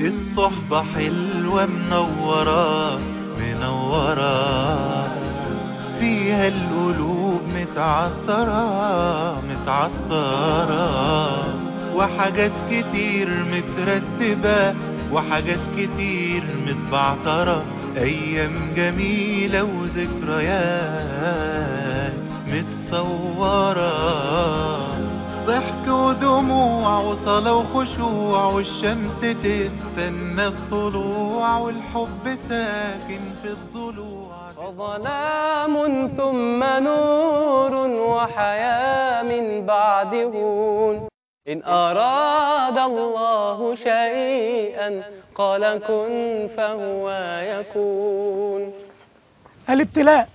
الصحبة حلوة منورة منورة فيها القلوب متعطرة متعطرة وحاجات كتير مترتبة وحاجات كتير متبعترة أيام جميلة وذكريات متصورة ضحك ودموع وصلاة وخشوع والشمس تستنى الطلوع والحب ساكن في الضلوع وظلام ثم نور وحياة من بعد هون إن أراد الله شيئا قال كن فهو يكون الابتلاء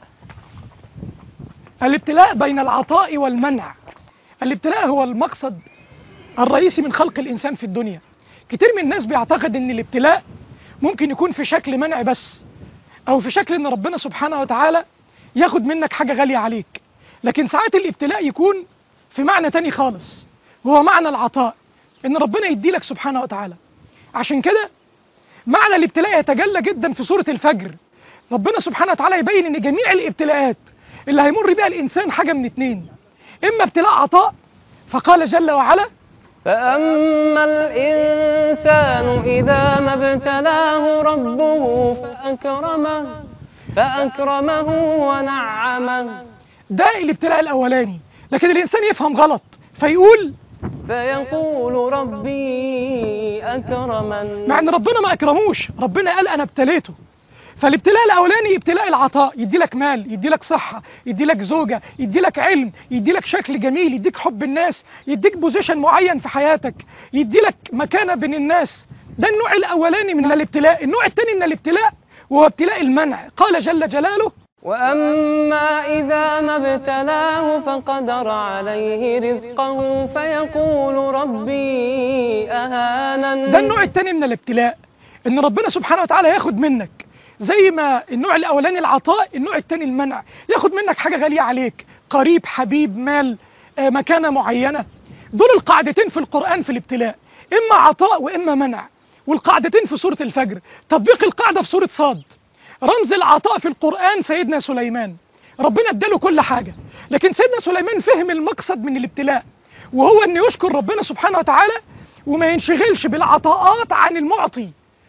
الابتلاء بين العطاء والمنع الابتلاء هو المقصد الرئيسي من خلق الإنسان في الدنيا كتير من الناس بيعتقد أن الابتلاء ممكن يكون في شكل منع بس أو في شكل أن ربنا سبحانه وتعالى ياخد منك حاجة غالية عليك لكن ساعات الابتلاء يكون في معنى تاني خالص وهو معنى العطاء ان ربنا يدي لك سبحانه وتعالى عشان كده معنى الابتلاء يتجلى جدا في سورة الفجر ربنا سبحانه وتعالى يبين ان جميع الابتلاءات اللي هيمر بها الانسان حاجة من اتنين اما ابتلاء عطاء فقال جل وعلا فأما الإنسان إذا ما ابتلاه ربه فأكرمه فأكرمه ونعمه ده الابتلاء الاولاني لكن الانسان يفهم غلط فيقول فيقول ربي أكرمن مع ان ربنا ما اكرموش ربنا قال انا ابتليته فالابتلاء الاولاني ابتلاء العطاء يدي لك مال يدي لك صحه يدي لك زوجه يدي لك علم يدي لك شكل جميل يديك حب الناس يديك بوزيشن معين في حياتك يدي لك مكانه بين الناس ده النوع الاولاني من الابتلاء النوع الثاني من الابتلاء وهو ابتلاء المنع قال جل جلاله وأما إذا ما ابتلاه فقدر عليه رزقه فيقول ربي أهانن ده النوع الثاني من الابتلاء ان ربنا سبحانه وتعالى ياخد منك زي ما النوع الاولاني العطاء النوع الثاني المنع ياخد منك حاجه غاليه عليك قريب حبيب مال آه، مكانه معينه دول القاعدتين في القران في الابتلاء اما عطاء واما منع والقاعدتين في سوره الفجر تطبيق القاعده في سوره صاد رمز العطاء في القران سيدنا سليمان ربنا اداله كل حاجه لكن سيدنا سليمان فهم المقصد من الابتلاء وهو ان يشكر ربنا سبحانه وتعالى وما ينشغلش بالعطاءات عن المعطي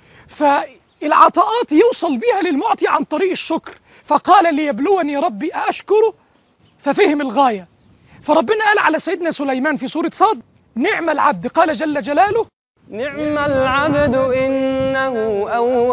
فالعطاءات يوصل بيها للمعطي عن طريق الشكر فقال ليبلوني ربي أشكره ففهم الغاية فربنا قال على سيدنا سليمان في سورة صاد نعم العبد قال جل جلاله نعم العبد إنه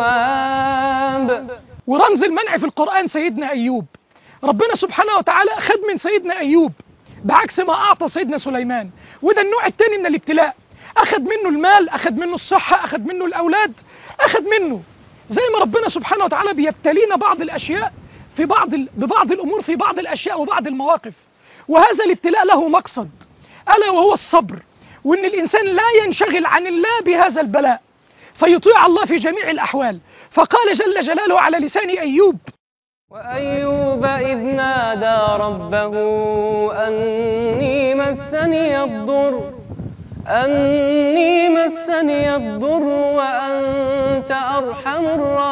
أواب ورمز المنع في القرآن سيدنا أيوب ربنا سبحانه وتعالى خد من سيدنا أيوب بعكس ما أعطى سيدنا سليمان وده النوع الثاني من الابتلاء أخذ منه المال أخذ منه الصحة أخذ منه الأولاد أخذ منه زي ما ربنا سبحانه وتعالى بيبتلينا بعض الأشياء في بعض ال... ببعض الأمور في بعض الأشياء وبعض المواقف وهذا الابتلاء له مقصد ألا وهو الصبر وأن الإنسان لا ينشغل عن الله بهذا البلاء فيطيع الله في جميع الأحوال فقال جل جلاله على لسان أيوب وأيوب إذ نادى ربه أني مسني الضر أني مسني الضر وأنت أرحم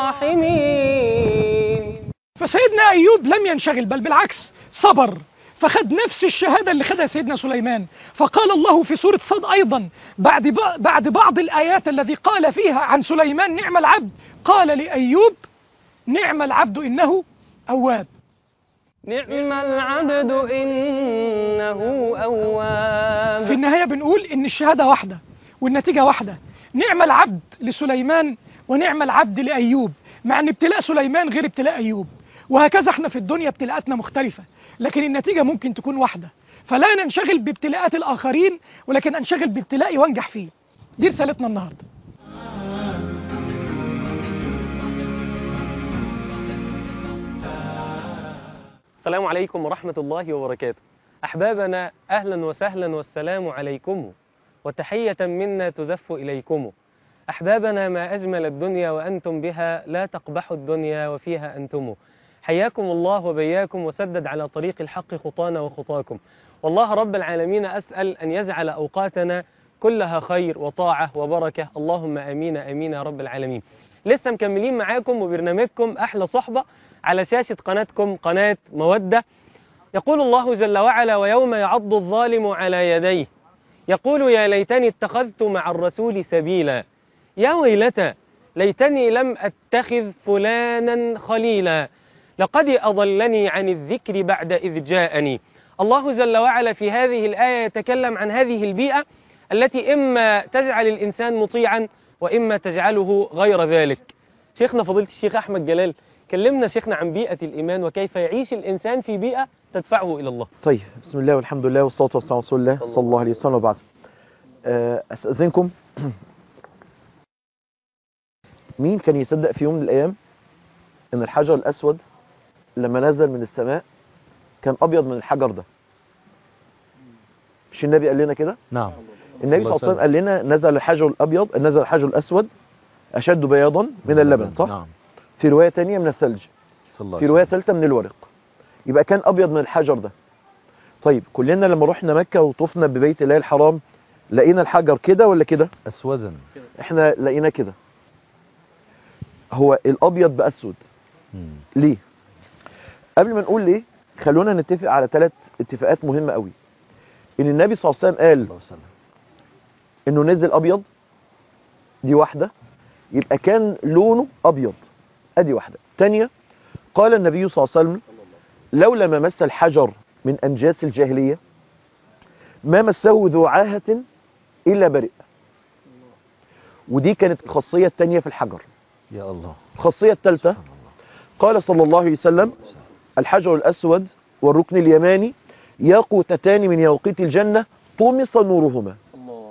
الراحمين فسيدنا أيوب لم ينشغل بل بالعكس صبر فخد نفس الشهادة اللي خدها سيدنا سليمان فقال الله في سورة صاد أيضا بعد, ب- بعد بعض الآيات الذي قال فيها عن سليمان نعم العبد قال لأيوب نعم العبد إنه أواب نعم العبد إنه في أواب النهاية بنقول إن الشهادة واحدة والنتيجة واحدة نعم العبد لسليمان ونعم العبد لأيوب مع أن ابتلاء سليمان غير ابتلاء أيوب وهكذا احنا في الدنيا ابتلاءاتنا مختلفة لكن النتيجة ممكن تكون واحدة فلا ننشغل بابتلاءات الآخرين ولكن أنشغل بابتلائي وانجح فيه دي رسالتنا النهاردة السلام عليكم ورحمة الله وبركاته أحبابنا أهلا وسهلا والسلام عليكم وتحية منا تزف إليكم أحبابنا ما أجمل الدنيا وأنتم بها لا تقبحوا الدنيا وفيها أنتم حياكم الله وبياكم وسدد على طريق الحق خطانا وخطاكم والله رب العالمين أسأل أن يجعل أوقاتنا كلها خير وطاعة وبركة اللهم أمين أمين يا رب العالمين لسه مكملين معاكم وبرنامجكم أحلى صحبة على شاشة قناتكم قناة مودة يقول الله جل وعلا ويوم يعض الظالم على يديه يقول يا ليتني اتخذت مع الرسول سبيلا يا ويلتى ليتني لم أتخذ فلانا خليلا لقد أضلني عن الذكر بعد إذ جاءني الله جل وعلا في هذه الآية يتكلم عن هذه البيئة التي إما تجعل الإنسان مطيعا وإما تجعله غير ذلك شيخنا فضيلة الشيخ أحمد جلال كلمنا شيخنا عن بيئة الإيمان وكيف يعيش الإنسان في بيئة تدفعه إلى الله طيب بسم الله والحمد لله والصلاة والسلام على رسول الله صلى الله عليه وسلم وبعد آه، أستأذنكم مين كان يصدق في يوم من الأيام إن الحجر الأسود لما نزل من السماء كان أبيض من الحجر ده مش النبي قال لنا كده نعم النبي صلى الله عليه وسلم قال لنا نزل الحجر الأبيض نزل الحجر الأسود أشد بياضا من اللبن صح نعم في رواية تانية من الثلج صلى الله في عليه رواية وسلم. ثالثة من الورق يبقى كان أبيض من الحجر ده طيب كلنا لما رحنا مكة وطفنا ببيت الله الحرام لقينا الحجر كده ولا كده أسودا احنا لقيناه كده هو الأبيض بأسود مم. ليه قبل ما نقول ليه خلونا نتفق على ثلاث اتفاقات مهمة قوي ان النبي صلى الله عليه وسلم قال الله وسلم انه نزل ابيض دي واحدة يبقى كان لونه ابيض ادي واحدة تانية قال النبي صلى الله عليه وسلم لولا ما مس الحجر من انجاس الجاهلية ما مسه ذو عاهة الا برئ ودي كانت الخاصية التانية في الحجر يا الله الخاصية الثالثة سبحان الله قال صلى الله عليه وسلم الحجر الأسود والركن اليماني ياقوتتان من ياقوت الجنة طمس نورهما الله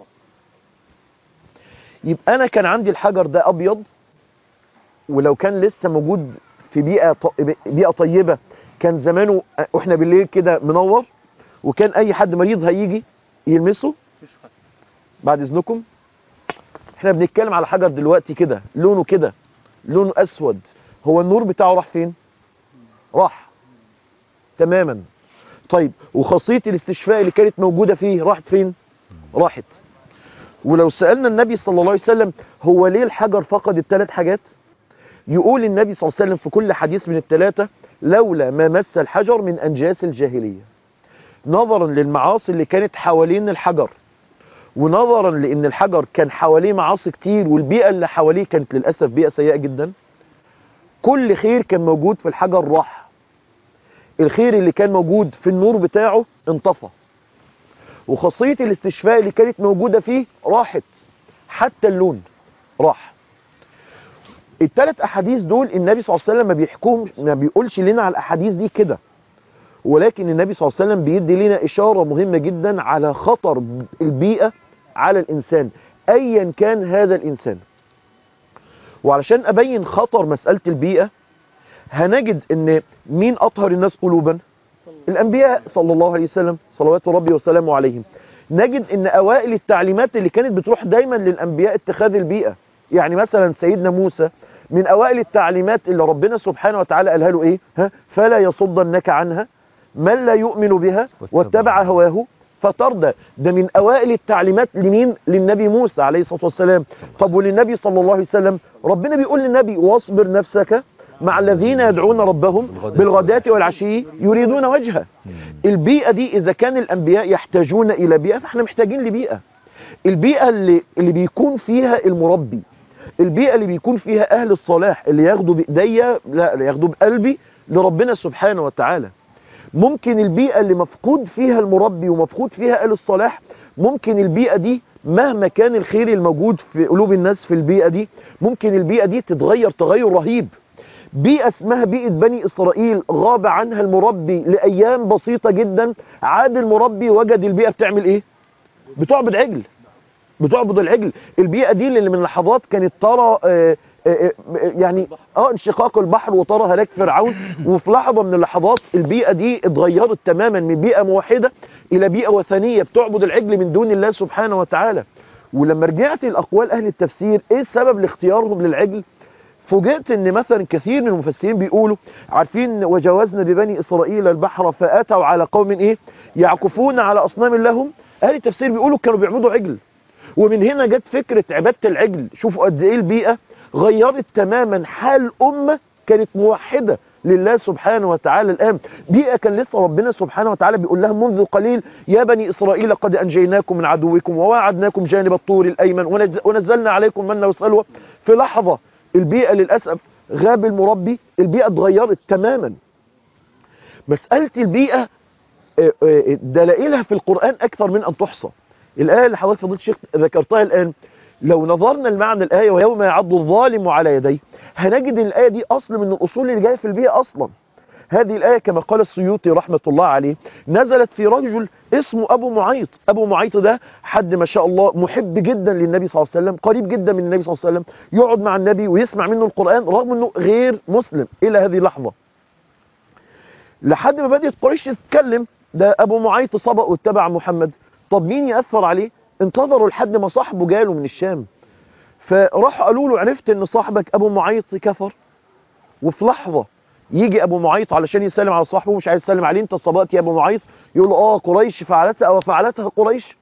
يبقى أنا كان عندي الحجر ده أبيض ولو كان لسه موجود في بيئة ط- بيئة طيبة كان زمانه واحنا بالليل كده منور وكان أي حد مريض هيجي يلمسه بعد إذنكم احنا بنتكلم على حجر دلوقتي كده لونه كده لونه أسود هو النور بتاعه راح فين؟ راح تماما طيب وخاصية الاستشفاء اللي كانت موجودة فيه راحت فين؟ راحت ولو سألنا النبي صلى الله عليه وسلم هو ليه الحجر فقد الثلاث حاجات يقول النبي صلى الله عليه وسلم في كل حديث من الثلاثة لولا ما مس الحجر من أنجاس الجاهلية نظرا للمعاصي اللي كانت حوالين الحجر ونظرا لأن الحجر كان حواليه معاصي كتير والبيئة اللي حواليه كانت للأسف بيئة سيئة جدا كل خير كان موجود في الحجر راح الخير اللي كان موجود في النور بتاعه انطفى وخاصية الاستشفاء اللي كانت موجودة فيه راحت حتى اللون راح الثلاث احاديث دول النبي صلى الله عليه وسلم ما بيحكوهم ما بيقولش لنا على الاحاديث دي كده ولكن النبي صلى الله عليه وسلم بيدي لنا اشاره مهمه جدا على خطر البيئه على الانسان ايا كان هذا الانسان وعلشان ابين خطر مساله البيئه هنجد ان مين اطهر الناس قلوبا الانبياء صلى الله عليه وسلم صلوات ربي وسلامه عليهم نجد ان اوائل التعليمات اللي كانت بتروح دايما للانبياء اتخاذ البيئه يعني مثلا سيدنا موسى من اوائل التعليمات اللي ربنا سبحانه وتعالى قالها له ايه ها فلا يصدنك عنها من لا يؤمن بها واتبع هواه فترضى ده من اوائل التعليمات لمين للنبي موسى عليه الصلاه والسلام طب وللنبي صلى الله عليه وسلم ربنا بيقول للنبي واصبر نفسك مع الذين يدعون ربهم بالغداة والعشي يريدون وجهه البيئة دي إذا كان الأنبياء يحتاجون إلى بيئة فإحنا محتاجين لبيئة البيئة اللي, اللي بيكون فيها المربي البيئة اللي بيكون فيها أهل الصلاح اللي ياخدوا بإيديا لا اللي ياخدوا بقلبي لربنا سبحانه وتعالى ممكن البيئة اللي مفقود فيها المربي ومفقود فيها أهل الصلاح ممكن البيئة دي مهما كان الخير الموجود في قلوب الناس في البيئة دي ممكن البيئة دي تتغير تغير رهيب بيئة اسمها بيئة بني إسرائيل غاب عنها المربي لأيام بسيطة جدا عاد المربي وجد البيئة بتعمل إيه؟ بتعبد عجل بتعبد العجل البيئة دي اللي من لحظات كانت ترى آه، آه، آه، يعني اه انشقاق البحر وترى هلاك فرعون وفي لحظة من اللحظات البيئة دي اتغيرت تماما من بيئة موحدة إلى بيئة وثنية بتعبد العجل من دون الله سبحانه وتعالى ولما رجعت الأقوال أهل التفسير إيه السبب لاختيارهم للعجل فوجئت ان مثلا كثير من المفسرين بيقولوا عارفين وجاوزنا ببني اسرائيل البحر فاتوا على قوم ايه يعكفون على اصنام لهم اهل التفسير بيقولوا كانوا بيعبدوا عجل ومن هنا جت فكرة عبادة العجل شوفوا قد ايه البيئة غيرت تماما حال أمة كانت موحدة لله سبحانه وتعالى الآن بيئة كان لسه ربنا سبحانه وتعالى بيقول لها منذ قليل يا بني إسرائيل قد أنجيناكم من عدوكم وواعدناكم جانب الطور الأيمن ونز- ونزلنا عليكم من وسلوى في لحظة البيئة للأسف غاب المربي البيئة اتغيرت تماما مسألة البيئة آه، آه، دلائلها في القرآن أكثر من أن تحصى الآية اللي حضرتك فضيلة الشيخ ذكرتها الآن لو نظرنا لمعنى الآية ويوم يعض الظالم على يديه هنجد ان الآية دي أصل من الأصول اللي جاية في البيئة أصلا هذه الآية كما قال السيوطي رحمة الله عليه نزلت في رجل اسمه أبو معيط أبو معيط ده حد ما شاء الله محب جدا للنبي صلى الله عليه وسلم قريب جدا من النبي صلى الله عليه وسلم يقعد مع النبي ويسمع منه القرآن رغم أنه غير مسلم إلى هذه اللحظة لحد ما بدأت قريش تتكلم ده أبو معيط سبق واتبع محمد طب مين يأثر عليه انتظروا لحد ما صاحبه جاله من الشام فراحوا قالوا له عرفت ان صاحبك ابو معيط كفر وفي لحظة يجي ابو معيط علشان يسلم على صاحبه مش عايز يسلم عليه انت صبأت يا ابو معيط يقول له اه قريش فعلتها او فعلتها قريش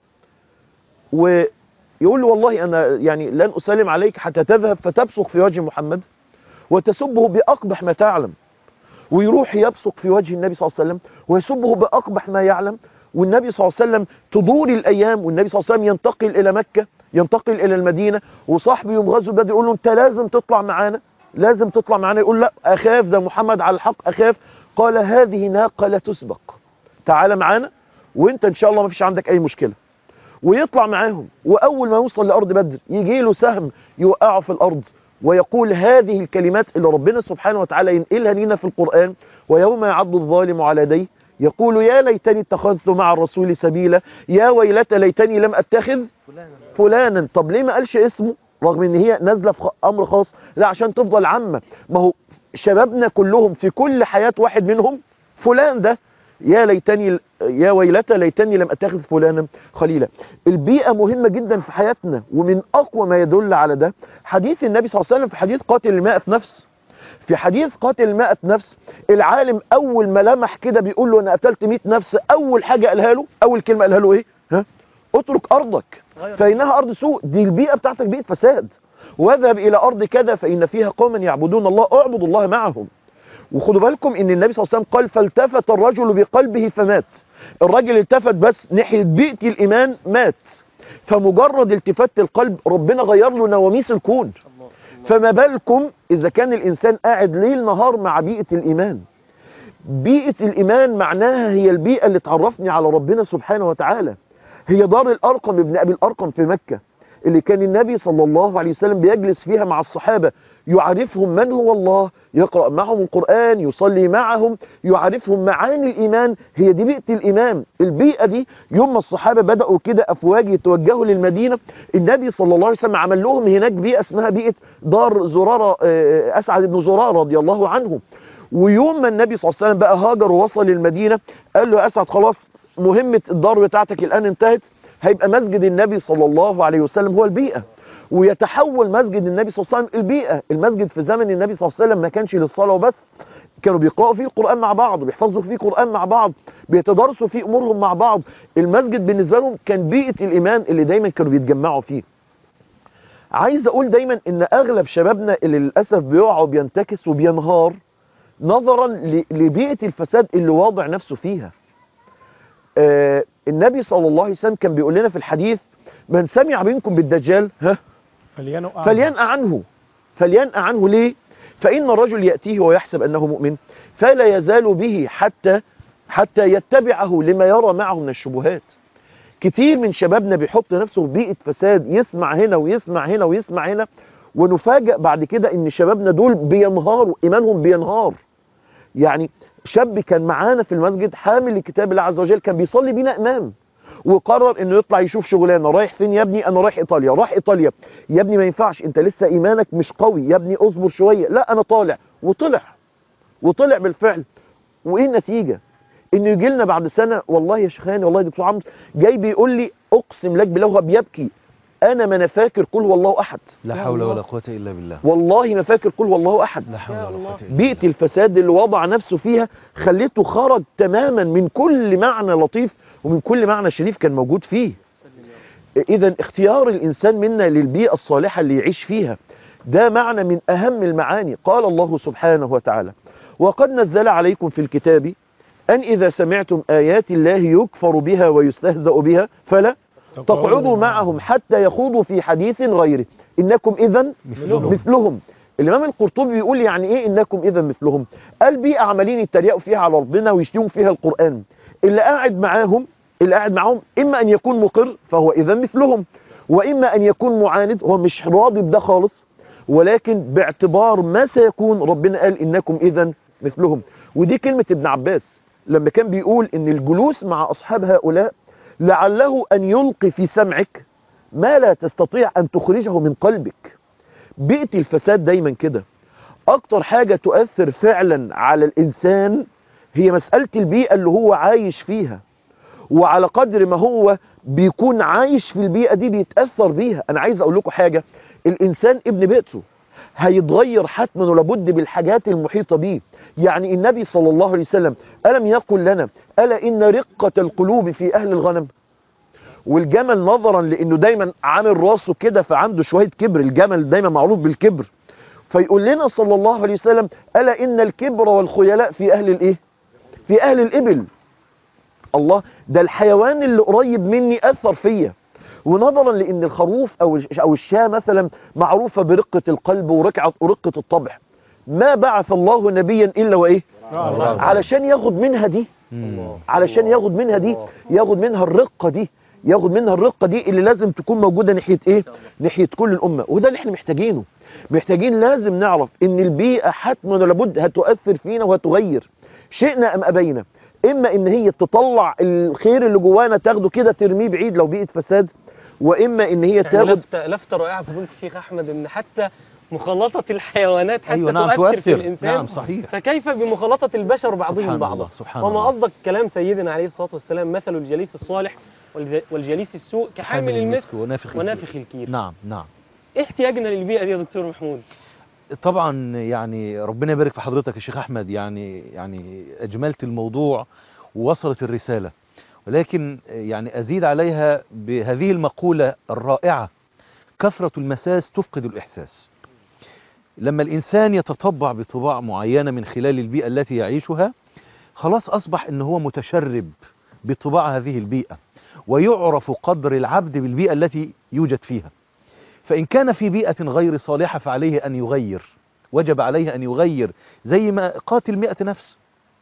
ويقول له والله انا يعني لن اسلم عليك حتى تذهب فتبصق في وجه محمد وتسبه باقبح ما تعلم ويروح يبصق في وجه النبي صلى الله عليه وسلم ويسبه باقبح ما يعلم والنبي صلى الله عليه وسلم تدور الايام والنبي صلى الله عليه وسلم ينتقل الى مكه ينتقل الى المدينه وصاحبه يوم غزو بدر يقول له انت لازم تطلع معانا لازم تطلع معانا يقول لا اخاف ده محمد على الحق اخاف قال هذه ناقه لا تسبق تعال معانا وانت ان شاء الله ما فيش عندك اي مشكله ويطلع معاهم واول ما يوصل لارض بدر يجي له سهم يوقعه في الارض ويقول هذه الكلمات اللي ربنا سبحانه وتعالى ينقلها لنا في القران ويوم يعض الظالم على يديه يقول يا ليتني اتخذت مع الرسول سبيلا يا ويلتى ليتني لم اتخذ فلانا طب ليه ما قالش اسمه رغم ان هي نازله في خ- امر خاص لا عشان تفضل عامه ما هو شبابنا كلهم في كل حياه واحد منهم فلان ده يا ليتني يا ويلتى ليتني لم اتخذ فلانا خليلا البيئه مهمه جدا في حياتنا ومن اقوى ما يدل على ده حديث النبي صلى الله عليه وسلم في حديث قاتل المائة نفس في حديث قاتل المائة نفس العالم اول ما لمح كده بيقول له انا قتلت 100 نفس اول حاجه قالها له اول كلمه قالها له ايه ها اترك ارضك فانها ارض سوء دي البيئه بتاعتك بيئه فساد واذهب الى ارض كذا فان فيها قوما يعبدون الله اعبد الله معهم وخدوا بالكم ان النبي صلى الله عليه وسلم قال فالتفت الرجل بقلبه فمات الراجل التفت بس ناحيه بيئه الايمان مات فمجرد التفات القلب ربنا غير له نواميس الكون فما بالكم اذا كان الانسان قاعد ليل نهار مع بيئه الايمان بيئه الايمان معناها هي البيئه اللي تعرفني على ربنا سبحانه وتعالى هي دار الارقم ابن ابي الارقم في مكه اللي كان النبي صلى الله عليه وسلم بيجلس فيها مع الصحابه يعرفهم من هو الله يقرأ معهم القرآن يصلي معهم يعرفهم معاني الإيمان هي دي بيئة الإيمان البيئة دي يوم ما الصحابة بدأوا كده أفواج يتوجهوا للمدينة النبي صلى الله عليه وسلم عمل لهم هناك بيئة اسمها بيئة دار زرارة آه، أسعد بن زرارة رضي الله عنه ويوم ما النبي صلى الله عليه وسلم بقى هاجر ووصل المدينة قال له يا أسعد خلاص مهمة الدار بتاعتك الآن انتهت هيبقى مسجد النبي صلى الله عليه وسلم هو البيئة ويتحول مسجد النبي صلى الله عليه وسلم البيئة المسجد في زمن النبي صلى الله عليه وسلم ما كانش للصلاة وبس كانوا بيقرأوا فيه القرآن مع بعض بيحفظوا فيه قرآن مع بعض بيتدارسوا فيه أمورهم مع بعض المسجد بالنسبة لهم كان بيئة الإيمان اللي دايما كانوا بيتجمعوا فيه عايز أقول دايما إن أغلب شبابنا اللي للأسف بيقع وبينتكس وبينهار نظرا ل- لبيئة الفساد اللي واضع نفسه فيها آه النبي صلى الله عليه وسلم كان بيقول لنا في الحديث من سمع منكم بالدجال ها فلينقع فلينأ عنه فلينأ عنه ليه فإن الرجل يأتيه ويحسب أنه مؤمن فلا يزال به حتى حتى يتبعه لما يرى معه من الشبهات كتير من شبابنا بيحط نفسه في بيئة فساد يسمع هنا ويسمع هنا ويسمع هنا ونفاجأ بعد كده ان شبابنا دول بينهاروا ايمانهم بينهار يعني شاب كان معانا في المسجد حامل لكتاب الله عز وجل كان بيصلي بينا امام وقرر انه يطلع يشوف شغلانه رايح فين يا ابني انا رايح ايطاليا راح ايطاليا يا ابني ما ينفعش انت لسه ايمانك مش قوي يا ابني اصبر شويه لا انا طالع وطلع وطلع بالفعل وايه النتيجه انه يجي لنا بعد سنه والله يا شيخاني والله يا دكتور عمرو جاي بيقول لي اقسم لك بالله هو بيبكي انا ما انا فاكر قل هو الله احد لا حول ولا قوة إلا بالله والله ما فاكر قل هو الله احد لا حول ولا قوة إلا بالله بيئة الفساد اللي وضع نفسه فيها خليته خرج تماما من كل معنى لطيف ومن كل معنى شريف كان موجود فيه اذا اختيار الانسان منا للبيئة الصالحة اللي يعيش فيها ده معنى من اهم المعاني قال الله سبحانه وتعالى وقد نزل عليكم في الكتاب أن إذا سمعتم آيات الله يكفر بها ويستهزأ بها فلا تقعدوا معهم حتى يخوضوا في حديث غيره إنكم إذا مثلهم. مثلهم الإمام القرطبي بيقول يعني إيه إنكم إذا مثلهم قال بيئة عمالين يتريقوا فيها على ربنا ويشتموا فيها القرآن اللي قاعد معاهم اللي قاعد معاهم إما أن يكون مقر فهو إذا مثلهم وإما أن يكون معاند هو مش راضي بده خالص ولكن باعتبار ما سيكون ربنا قال إنكم إذا مثلهم ودي كلمة ابن عباس لما كان بيقول إن الجلوس مع أصحاب هؤلاء لعله أن يلقي في سمعك ما لا تستطيع أن تخرجه من قلبك بيئة الفساد دايما كده أكتر حاجة تؤثر فعلا على الإنسان هي مسألة البيئة اللي هو عايش فيها وعلى قدر ما هو بيكون عايش في البيئة دي بيتأثر بيها أنا عايز أقول لكم حاجة الإنسان ابن بيئته هيتغير حتما ولابد بالحاجات المحيطة بيه يعني النبي صلى الله عليه وسلم ألم يقل لنا ألا إن رقة القلوب في أهل الغنم والجمل نظرا لأنه دايما عامل راسه كده فعنده شوية كبر الجمل دايما معروف بالكبر فيقول لنا صلى الله عليه وسلم ألا إن الكبر والخيلاء في أهل الإيه في أهل الإبل الله ده الحيوان اللي قريب مني أثر فيا ونظرا لأن الخروف أو أو الشاة مثلا معروفة برقة القلب ورقعة ورقة الطبع ما بعث الله نبيا إلا وإيه علشان ياخد منها دي علشان ياخد منها دي ياخد منها الرقة دي ياخد منها الرقة دي اللي لازم تكون موجودة ناحية ايه ناحية كل الأمة وده اللي احنا محتاجينه محتاجين لازم نعرف ان البيئة حتما ولابد هتؤثر فينا وهتغير شئنا ام ابينا اما ان هي تطلع الخير اللي جوانا تاخده كده ترميه بعيد لو بيئة فساد واما ان هي يعني تاخد لفتة لفتة رائعة في فضيلة الشيخ أحمد إن حتى مخالطة الحيوانات حتى أيوة نعم تؤثر, في تؤثر. الإنسان نعم صحيح فكيف بمخالطة البشر بعضهم سبحان بعضا الله سبحان وما الله أصدق كلام سيدنا عليه الصلاة والسلام مثل الجليس الصالح والج- والجليس السوء كحامل المسك ونافخ الكير. ونافخ الكير نعم نعم إيه احتياجنا للبيئة دي يا دكتور محمود طبعا يعني ربنا يبارك في حضرتك يا شيخ احمد يعني يعني اجملت الموضوع ووصلت الرساله ولكن يعني ازيد عليها بهذه المقوله الرائعه كثره المساس تفقد الاحساس لما الانسان يتطبع بطباع معينه من خلال البيئه التي يعيشها خلاص اصبح ان هو متشرب بطباع هذه البيئه ويعرف قدر العبد بالبيئه التي يوجد فيها فإن كان في بيئة غير صالحة فعليه أن يغير وجب عليه أن يغير زي ما قاتل مئة نفس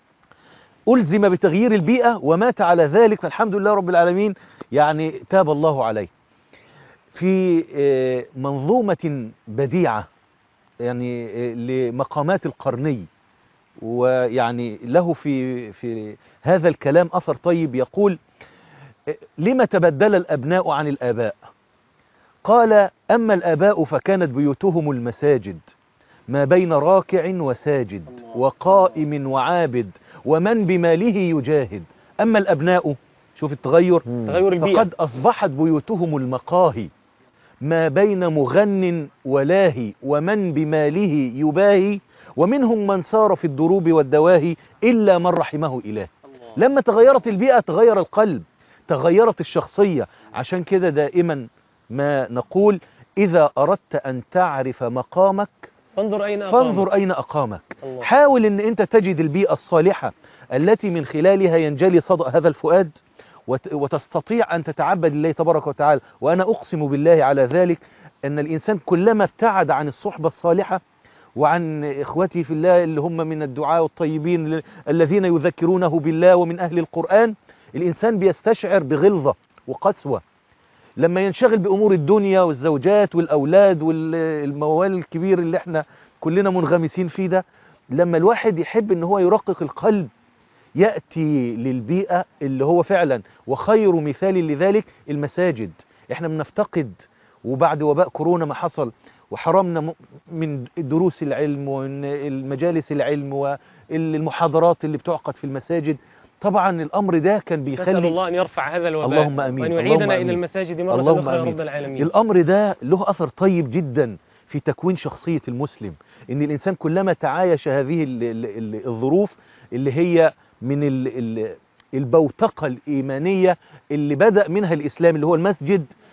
ألزم بتغيير البيئة ومات على ذلك فالحمد لله رب العالمين يعني تاب الله عليه في آه، منظومة بديعة يعني آه، لمقامات القرني ويعني له في في هذا الكلام أثر طيب يقول آه، لما تبدل الأبناء عن الآباء قال أما الآباء فكانت بيوتهم المساجد ما بين راكع وساجد وقائم وعابد ومن بماله يجاهد أما الأبناء شوف التغير تغير البيئة فقد أصبحت بيوتهم المقاهي ما بين مغن ولاهي ومن بماله يباهي ومنهم من سار في الدروب والدواهي إلا من رحمه إله لما تغيرت البيئة تغير القلب تغيرت الشخصية عشان كده دائما ما نقول إذا أردت أن تعرف مقامك فانظر أين أقام فانظر أين أقامك الله. حاول أن أنت تجد البيئة الصالحة التي من خلالها ينجلي صدى هذا الفؤاد وت- وتستطيع أن تتعبد لله تبارك وتعالى وأنا أقسم بالله على ذلك أن الإنسان كلما ابتعد عن الصحبة الصالحة وعن إخوته في الله اللي هم من الدعاء الطيبين ال- الذين يذكرونه بالله ومن أهل القرآن الإنسان بيستشعر بغلظة وقسوة لما ينشغل بأمور الدنيا والزوجات والأولاد والموال الكبير اللي احنا كلنا منغمسين فيه ده لما الواحد يحب ان هو يرقق القلب يأتي للبيئة اللي هو فعلا وخير مثال لذلك المساجد احنا بنفتقد وبعد وباء كورونا ما حصل وحرمنا م- من دروس العلم ومن المجالس العلم والمحاضرات اللي بتعقد في المساجد طبعا الامر ده كان نسأل بيخلي الله أن يرفع هذا الوباء اللهم آمين. وأن اللهم يعيدنا إلى آمين. المساجد مرة اللهم أخرى يا آمين. رب العالمين الأمر ده له أثر طيب جدا في تكوين شخصية المسلم إن الإنسان كلما تعايش هذه ال- ال- ال- الظروف اللي هي من ال- ال- البوتقة الإيمانية اللي بدأ منها الإسلام اللي هو المسجد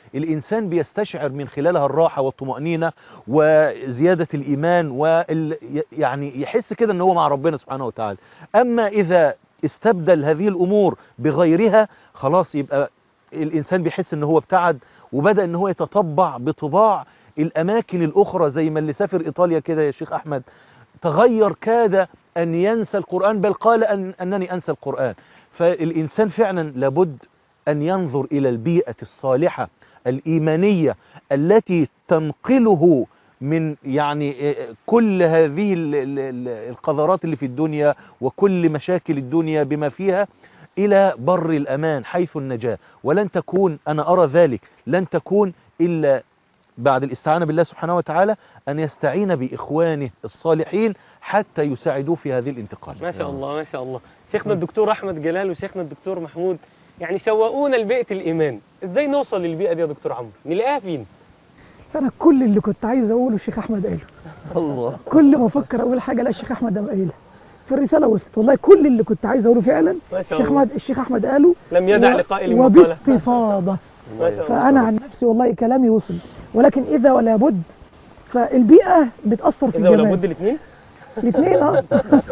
الإنسان بيستشعر من خلالها الراحة والطمأنينة وزيادة الإيمان وال يعني يحس كده ان هو مع ربنا سبحانه وتعالى أما إذا استبدل هذه الأمور بغيرها خلاص يبقى الإنسان بيحس ان هو ابتعد وبدأ ان هو يتطبع بطباع الأماكن الأخرى زي ما اللي سافر إيطاليا كده يا شيخ أحمد تغير كاد أن ينسى القرآن بل قال أن أنني أنسى القرآن فالإنسان فعلا لابد أن ينظر إلى البيئة الصالحة الإيمانية التي تنقله من يعني كل هذه ال- ال- ال- القذرات اللي في الدنيا وكل مشاكل الدنيا بما فيها إلى بر الأمان حيث النجاة ولن تكون أنا أرى ذلك لن تكون إلا بعد الاستعانة بالله سبحانه وتعالى أن يستعين بإخوانه الصالحين حتى يساعدوه في هذه الانتقال ما شاء الله ما شاء الله شيخنا الدكتور احمد جلال وشيخنا الدكتور محمود يعني شوقونا لبيئه الايمان ازاي نوصل للبيئه دي يا دكتور عمرو نلاقيها فين انا كل اللي كنت عايز اقوله الشيخ احمد قاله الله كل ما افكر اقول حاجه لا الشيخ احمد قام قايلها في الرساله وصلت والله كل اللي كنت عايز اقوله فعلا ما شاء الشيخ الله احمد الشيخ احمد قاله لم يدع و- لقائل مقاله وباستفاضه ما شاء الله فانا عن نفسي والله كلامي وصل ولكن اذا ولا بد فالبيئه بتاثر في اذا ولا الجمال بد الاثنين الاثنين اه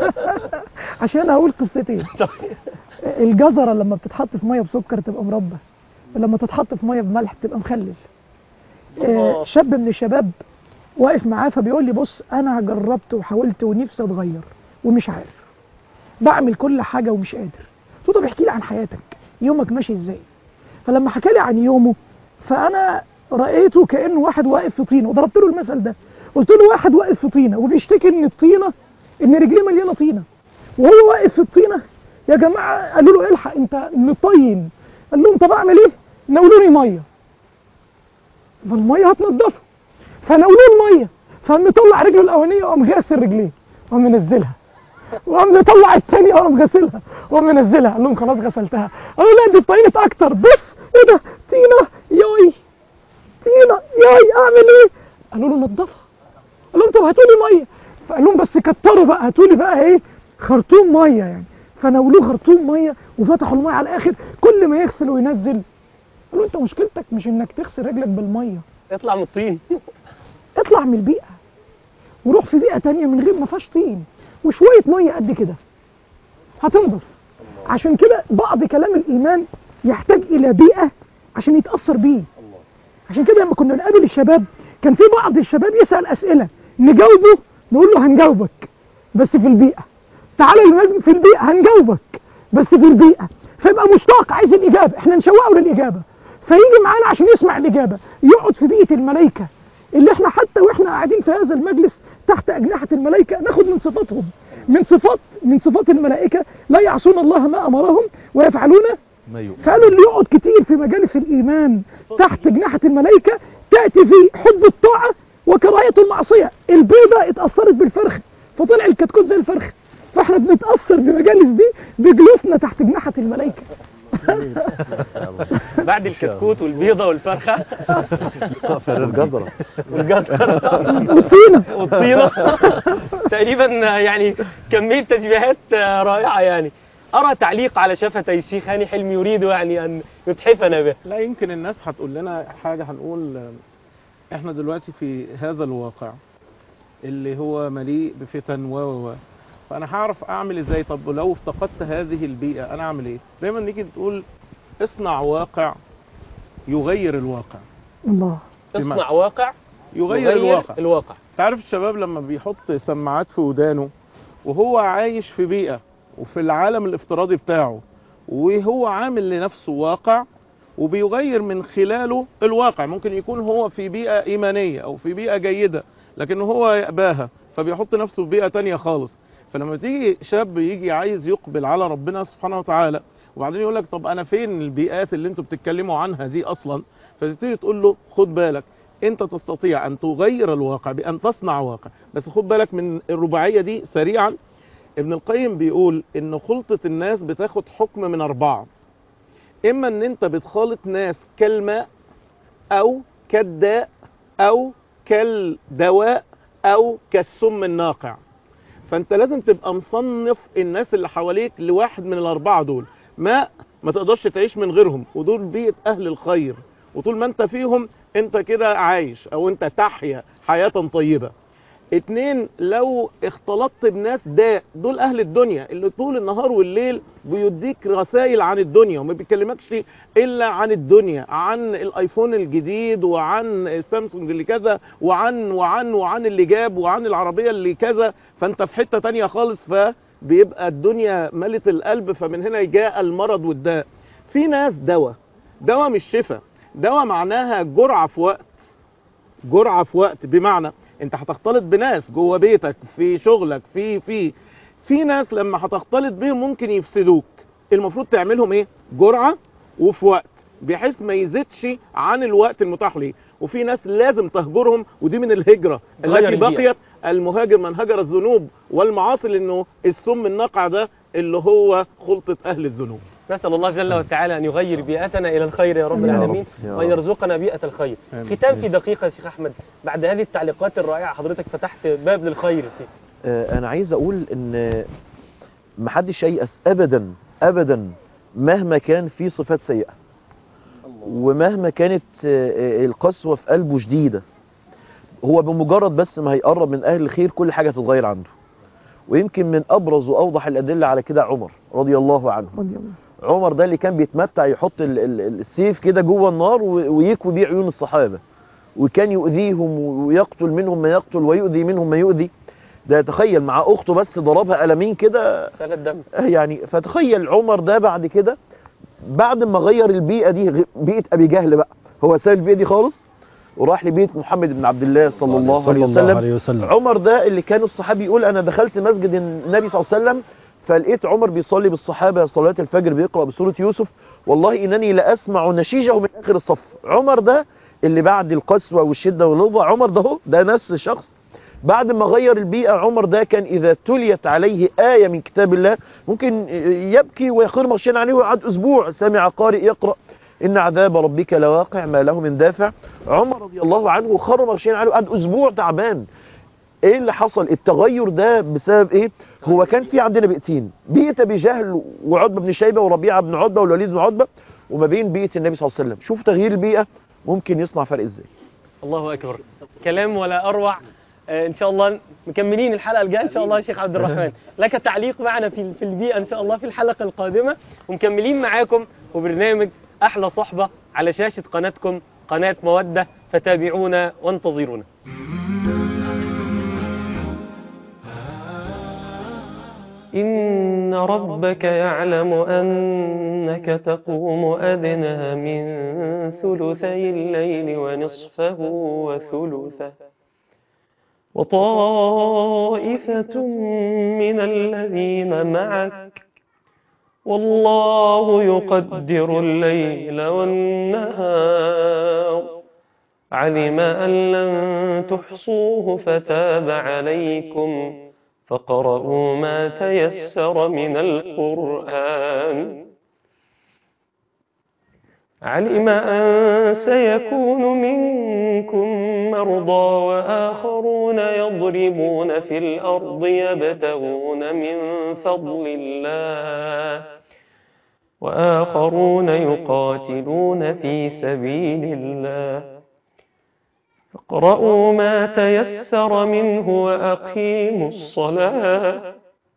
عشان اقول قصتين الجزره لما بتتحط في ميه بسكر تبقى مربى ولما تتحط في ميه بملح بتبقى مخلل آه، الله. شاب من الشباب واقف معاه فبيقول لي بص انا جربت وحاولت ونفسي اتغير ومش عارف بعمل كل حاجه ومش قادر قلت له طب احكي لي عن حياتك يومك ماشي ازاي فلما حكى لي عن يومه فانا رايته كانه واحد واقف في طينه وضربت له المثل ده قلت له واحد واقف في طينه وبيشتكي ان الطينه ان رجليه مليانه طينه وهو واقف في الطينه يا جماعه قالوا له الحق انت مطين قال لهم طب اعمل ايه؟ ناولوني ميه فالميه هتنضفه فناولوه الميه فقام مطلع رجله الاولانيه وقام غاسل رجليه وقام منزلها وقام مطلع الثانيه وقام غاسلها وقام منزلها قال لهم خلاص غسلتها قالوا لا دي طينت اكتر بص ايه ده طينه ياي طينه ياي اعمل ايه؟ قالوا له نضفها قال لهم طب هاتوا لي ميه فقال لهم بس كتروا بقى هاتوا لي بقى ايه خرطوم ميه يعني فناولوه خرطوم ميه وفتحوا الميه على الاخر كل ما يغسل وينزل قالوا انت مشكلتك مش انك تغسل رجلك بالميه اطلع من الطين اطلع من البيئه وروح في بيئه تانية من غير ما فيهاش طين وشويه ميه قد كده هتنضف عشان كده بعض كلام الايمان يحتاج الى بيئه عشان يتاثر بيه عشان كده لما كنا نقابل الشباب كان في بعض الشباب يسال اسئله نجاوبه نقول له هنجاوبك بس في البيئه تعالى لازم في البيئه هنجاوبك بس في البيئه فيبقى مشتاق عايز الاجابه احنا نشوقه للاجابه فيجي معانا عشان يسمع الاجابه يقعد في بيئه الملائكه اللي احنا حتى واحنا قاعدين في هذا المجلس تحت اجنحه الملائكه ناخد من صفاتهم من صفات من صفات الملائكه لا يعصون الله ما امرهم ويفعلون ما يؤمن فقالوا اللي يقعد كتير في مجالس الإيمان تحت جناحة الملائكة تأتي في حب الطاعة وكراهية المعصية البيضة اتأثرت بالفرخ فطلع الكتكوت زي الفرخ فاحنا بنتأثر بمجالس دي بجلوسنا تحت جناحة الملائكة بعد الكتكوت والبيضه والفرخه الجزرة والجزر والطينة والطينه تقريبا يعني كميه تشبيهات رائعه يعني ارى تعليق على شفتي الشيخ هاني حلمي يريد يعني ان يتحفنا به لا يمكن الناس هتقول لنا حاجة هنقول آه، احنا دلوقتي في هذا الواقع اللي هو مليء بفتن و و و فانا هعرف اعمل ازاي طب لو افتقدت هذه البيئة انا اعمل ايه دايما نيجي تقول اصنع واقع يغير الواقع الله اصنع واقع يغير, الواقع الواقع تعرف الشباب لما بيحط سماعات في ودانه وهو عايش في بيئة وفي العالم الافتراضي بتاعه وهو عامل لنفسه واقع وبيغير من خلاله الواقع ممكن يكون هو في بيئة إيمانية أو في بيئة جيدة لكن هو يأباها فبيحط نفسه في بيئة تانية خالص فلما تيجي شاب يجي عايز يقبل على ربنا سبحانه وتعالى وبعدين يقول لك طب أنا فين البيئات اللي انتوا بتتكلموا عنها دي أصلا فتبتدي تقول له خد بالك انت تستطيع ان تغير الواقع بان تصنع واقع بس خد بالك من الرباعيه دي سريعا ابن القيم بيقول ان خلطه الناس بتاخد حكم من اربعه اما ان انت بتخالط ناس كالماء او كالداء او كالدواء او كالسم الناقع فانت لازم تبقى مصنف الناس اللي حواليك لواحد من الاربعه دول ماء ما تقدرش تعيش من غيرهم ودول بيئه اهل الخير وطول ما انت فيهم انت كده عايش او انت تحيا حياة طيبة اتنين لو اختلطت بناس داء دول اهل الدنيا اللي طول النهار والليل بيديك رسائل عن الدنيا وما بيكلمكش الا عن الدنيا عن الايفون الجديد وعن السامسونج اللي كذا وعن وعن وعن اللي جاب وعن العربية اللي كذا فانت في حتة تانية خالص فبيبقى الدنيا ملت القلب فمن هنا جاء المرض والداء في ناس دواء دواء مش شفاء دواء معناها جرعة في وقت جرعة في وقت بمعنى انت هتختلط بناس جوه بيتك في شغلك في في في ناس لما هتختلط بيهم ممكن يفسدوك المفروض تعملهم ايه جرعة وفي وقت بحيث ما يزيدش عن الوقت المتاح ليه وفي ناس لازم تهجرهم ودي من الهجرة غير التي البيئة. بقيت المهاجر من هجر الذنوب والمعاصي لانه السم النقع ده اللي هو خلطة اهل الذنوب نسأل الله جل وتعالى أن يغير بيئتنا إلى الخير يا رب يا العالمين رب، يا وأن رب. يرزقنا بيئة الخير آمين. ختام في دقيقة يا شيخ أحمد بعد هذه التعليقات الرائعة حضرتك فتحت باب للخير يا شيخ آه، انا عايز اقول ان محدش ييأس ابدا ابدا مهما كان في صفات سيئة ومهما كانت آه، آه، القسوة في قلبه شديدة هو بمجرد بس ما هيقرب من اهل الخير كل حاجة تتغير عنده ويمكن من ابرز واوضح الادلة على كده عمر رضي الله عنه عمر ده اللي كان بيتمتع يحط ال- ال- السيف كده جوه النار و- ويكوي بيه عيون الصحابة وكان يؤذيهم ويقتل منهم ما يقتل ويؤذي منهم ما يؤذي ده تخيل مع اخته بس ضربها قلمين كده سال الدم يعني فتخيل عمر ده بعد كده بعد ما غير البيئة دي غ- بيئة ابي جهل بقى هو ساب البيئة دي خالص وراح لبيت محمد بن عبد الله صلى الله عليه وسلم عليه وسلم عمر ده اللي كان الصحابي يقول انا دخلت مسجد النبي صلى الله عليه وسلم فلقيت عمر بيصلي بالصحابه صلاه الفجر بيقرا بسوره يوسف والله انني لاسمع نشيجه من اخر الصف عمر ده اللي بعد القسوه والشده واللظه عمر ده هو ده نفس الشخص بعد ما غير البيئه عمر ده كان اذا تليت عليه ايه من كتاب الله ممكن يبكي ويخر مغشيا عليه ويقعد اسبوع سامع قارئ يقرا ان عذاب ربك لواقع ما له من دافع عمر رضي الله عنه خر مغشيا عليه وقعد اسبوع تعبان ايه اللي حصل التغير ده بسبب ايه هو كان في عندنا بيئتين بيئه ابي جهل وعتبه بن شيبه وربيعه بن عتبه والوليد بن عتبه وما بين بيئه النبي صلى الله عليه وسلم شوف تغيير البيئه ممكن يصنع فرق ازاي الله أكبر كلام ولا أروع آه، إن شاء الله مكملين الحلقة الجاية إن شاء الله يا شيخ عبد الرحمن لك تعليق معنا في في البيئة إن شاء الله في الحلقة القادمة ومكملين معاكم وبرنامج أحلى صحبة على شاشة قناتكم قناة مودة فتابعونا وانتظرونا إن ربك يعلم أنك تقوم أدنى من ثلثي الليل ونصفه وثلثه وطائفة من الذين معك والله يقدر الليل والنهار علم أن لن تحصوه فتاب عليكم فقرؤوا ما تيسر من القرآن علم أن سيكون منكم مرضى وآخرون يضربون في الأرض يبتغون من فضل الله وآخرون يقاتلون في سبيل الله فاقرؤوا ما تيسر منه وأقيموا الصلاة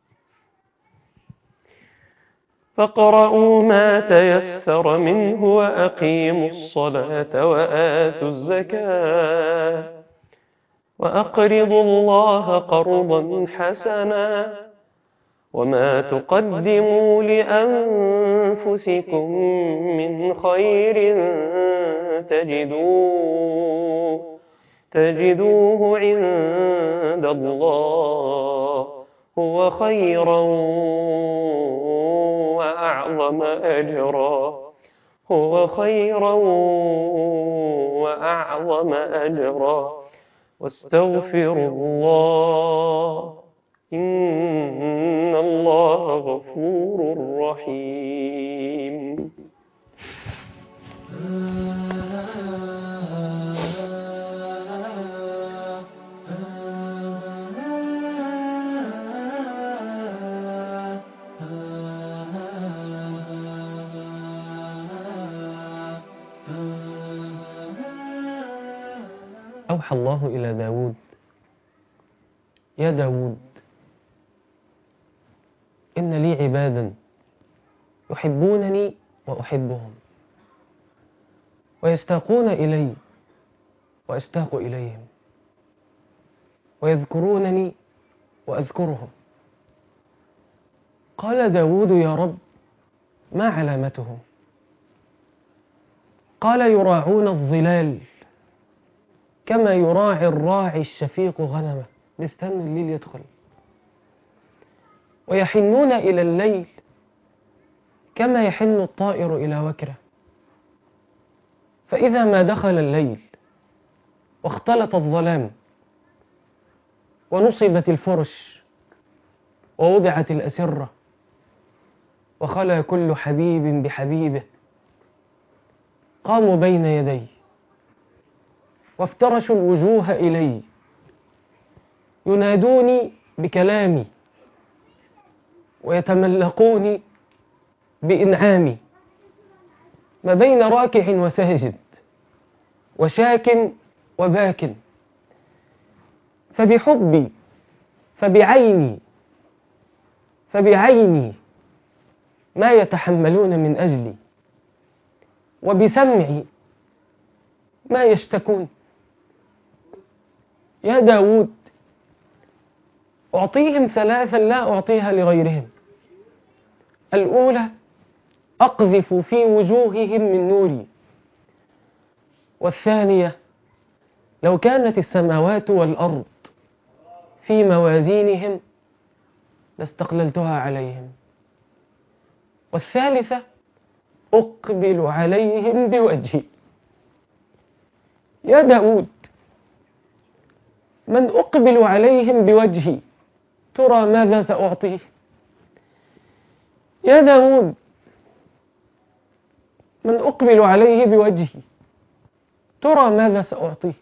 فاقرؤوا ما تيسر منه وأقيموا الصلاة وآتوا الزكاة وأقرضوا الله قرضا حسنا وما تقدموا لأنفسكم من خير تجدوه تجدوه عند الله هو خيرا وأعظم أجرا هو خيرا وأعظم أجرا واستغفروا الله إن الله غفور رحيم أوحى الله إلى داود يا داود إن لي عبادا يحبونني وأحبهم ويستاقون إلي وأشتاق إليهم ويذكرونني وأذكرهم قال داود يا رب ما علامتهم قال يراعون الظلال كما يراعي الراعي الشفيق غنمه بيستنوا الليل يدخل ويحنون إلى الليل كما يحن الطائر إلى وكره فإذا ما دخل الليل واختلط الظلام ونصبت الفرش ووضعت الأسرة وخلى كل حبيب بحبيبه قاموا بين يدي وافترشوا الوجوه إلي ينادوني بكلامي ويتملقوني بإنعامي ما بين راكع وساجد وشاك وباك فبحبي فبعيني فبعيني ما يتحملون من أجلي وبسمعي ما يشتكون يا داود أعطيهم ثلاثا لا أعطيها لغيرهم الأولى أقذف في وجوههم من نوري والثانية لو كانت السماوات والأرض في موازينهم لاستقللتها عليهم والثالثة أقبل عليهم بوجهي يا داود من أقبل عليهم بوجهي ترى ماذا سأعطيه يا داود من أقبل عليه بوجهي ترى ماذا سأعطيه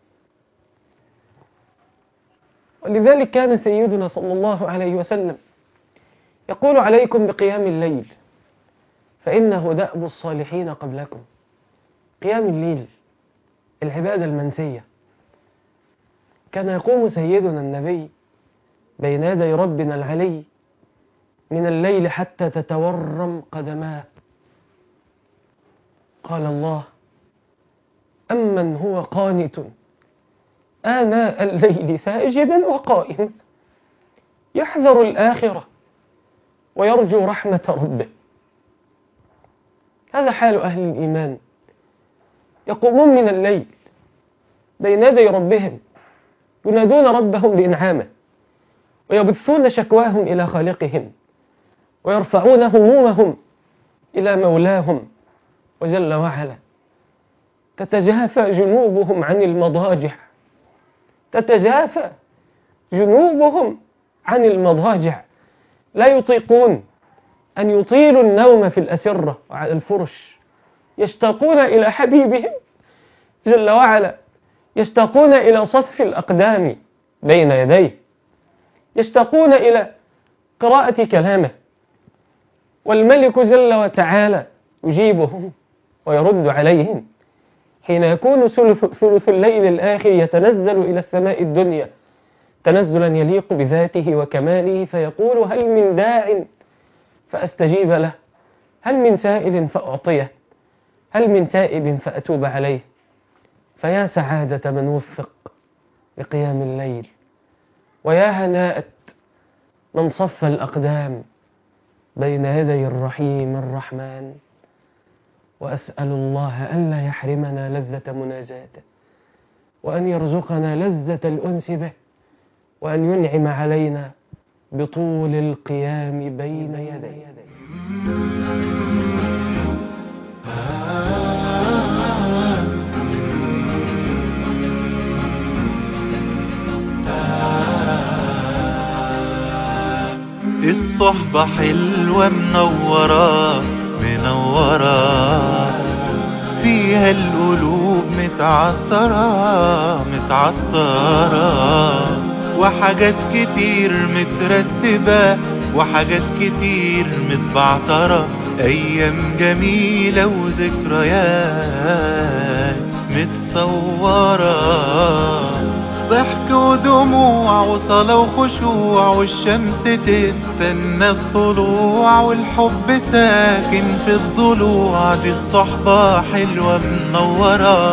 ولذلك كان سيدنا صلى الله عليه وسلم يقول عليكم بقيام الليل فإنه دأب الصالحين قبلكم قيام الليل العبادة المنسية كان يقوم سيدنا النبي بين يدي ربنا العلي من الليل حتى تتورم قدماه قال الله أمن هو قانت آناء الليل ساجدا وقائما يحذر الآخرة ويرجو رحمة ربه هذا حال أهل الإيمان يقومون من الليل بين يدي ربهم ينادون ربهم بإنعامه ويبثون شكواهم إلى خالقهم ويرفعون همومهم إلى مولاهم وجل وعلا تتجافى جنوبهم عن المضاجع تتجافى جنوبهم عن المضاجع لا يطيقون أن يطيلوا النوم في الأسرة وعلى الفرش يشتاقون إلى حبيبهم جل وعلا يشتاقون إلى صف الأقدام بين يديه يشتاقون إلى قراءة كلامه والملك جل وتعالى يجيبهم ويرد عليهم حين يكون ثلث, ثلث الليل الآخر يتنزل إلى السماء الدنيا تنزلا يليق بذاته وكماله فيقول هل من داع فأستجيب له هل من سائل فأعطيه هل من تائب فأتوب عليه فيا سعادة من وفق لقيام الليل ويا هناءة من صف الأقدام بين يدي الرحيم الرحمن وأسأل الله ألا يحرمنا لذة مناجاته وأن يرزقنا لذة الأنس به وأن ينعم علينا بطول القيام بين يديه الصحبة حلوة منورة منورة فيها القلوب متعطرة متعطرة وحاجات كتير مترتبة وحاجات كتير متبعترة أيام جميلة وذكريات متسلسلة متصورة ضحك ودموع وصلاة وخشوع والشمس تستنى الطلوع والحب ساكن في الضلوع دي الصحبة حلوة منورة